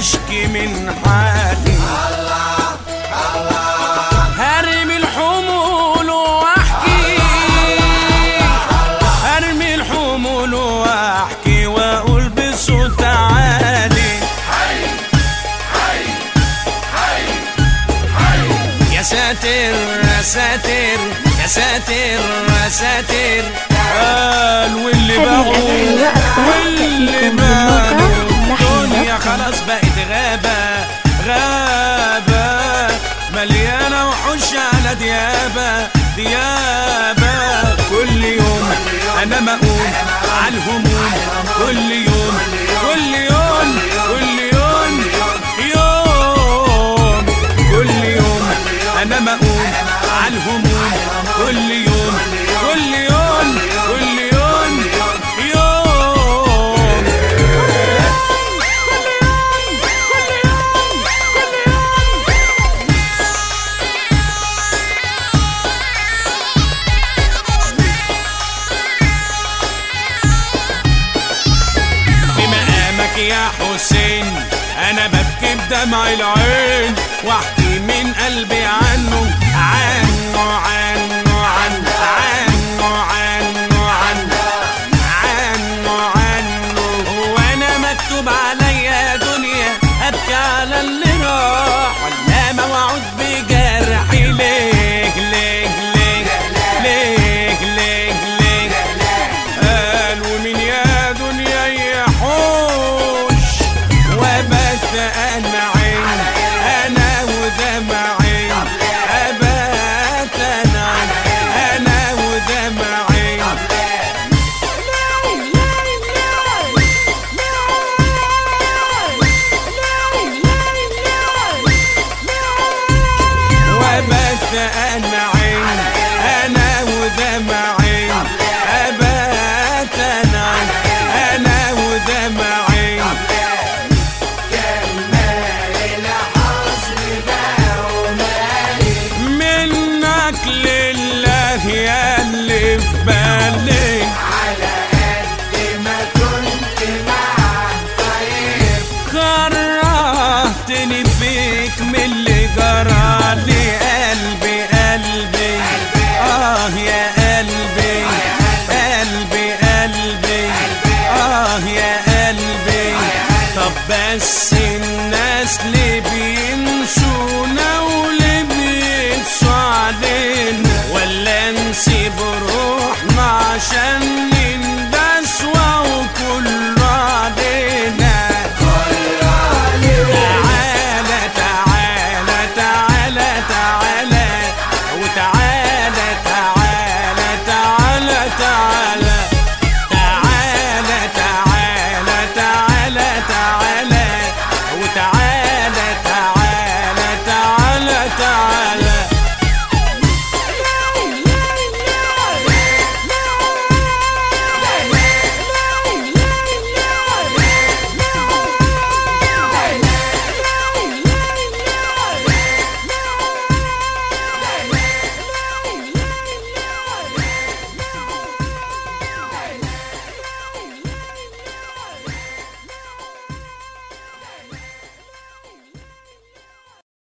اشكي من حالي هرمي الحمول واحكي هرمي الحمول واحكي واقول بصوت عالي يا ساتر يا ساتر يا ساتر يا ساتر قال واللي هذه بقول الأغاني وأكثر واللي تأتيكم بقول بالموقع لحن الدنيا دوت كوم. خلاص بقت غابة غابة مليانة وحوش على ديابة ديابة كل يوم أنا مقوم على الهموم كل يوم كل يوم كل يوم يوم كل يوم أنا مقوم على الهموم كل يوم كل يوم كل يوم يوم في مقامك يا حسين انا ببكي بدمع العين واحكي من قلبي عنه عنه عنه عنه عنه عنه عنه عنه عنه هو انا مكتوب عليا دنيا ابكي على اللي راح ولا موعود بجرحي ليه ليه ليه ليه ليه ليه قال ومن يا دنيا يحوش وبت انا عين انا ودمعي ابات انا انا ودمعي وبت انا عين انا ودمعي ابات انا انا ودمعي منك لله يا اللي في بالي كرهتني فيك من اللي جرالي قلبي قلبي اه يا قلبي قلبي قلبي اه يا قلبي طب بس الناس اللي بينسونا واللي بيقسوا علينا ولا نسيب روحنا عشان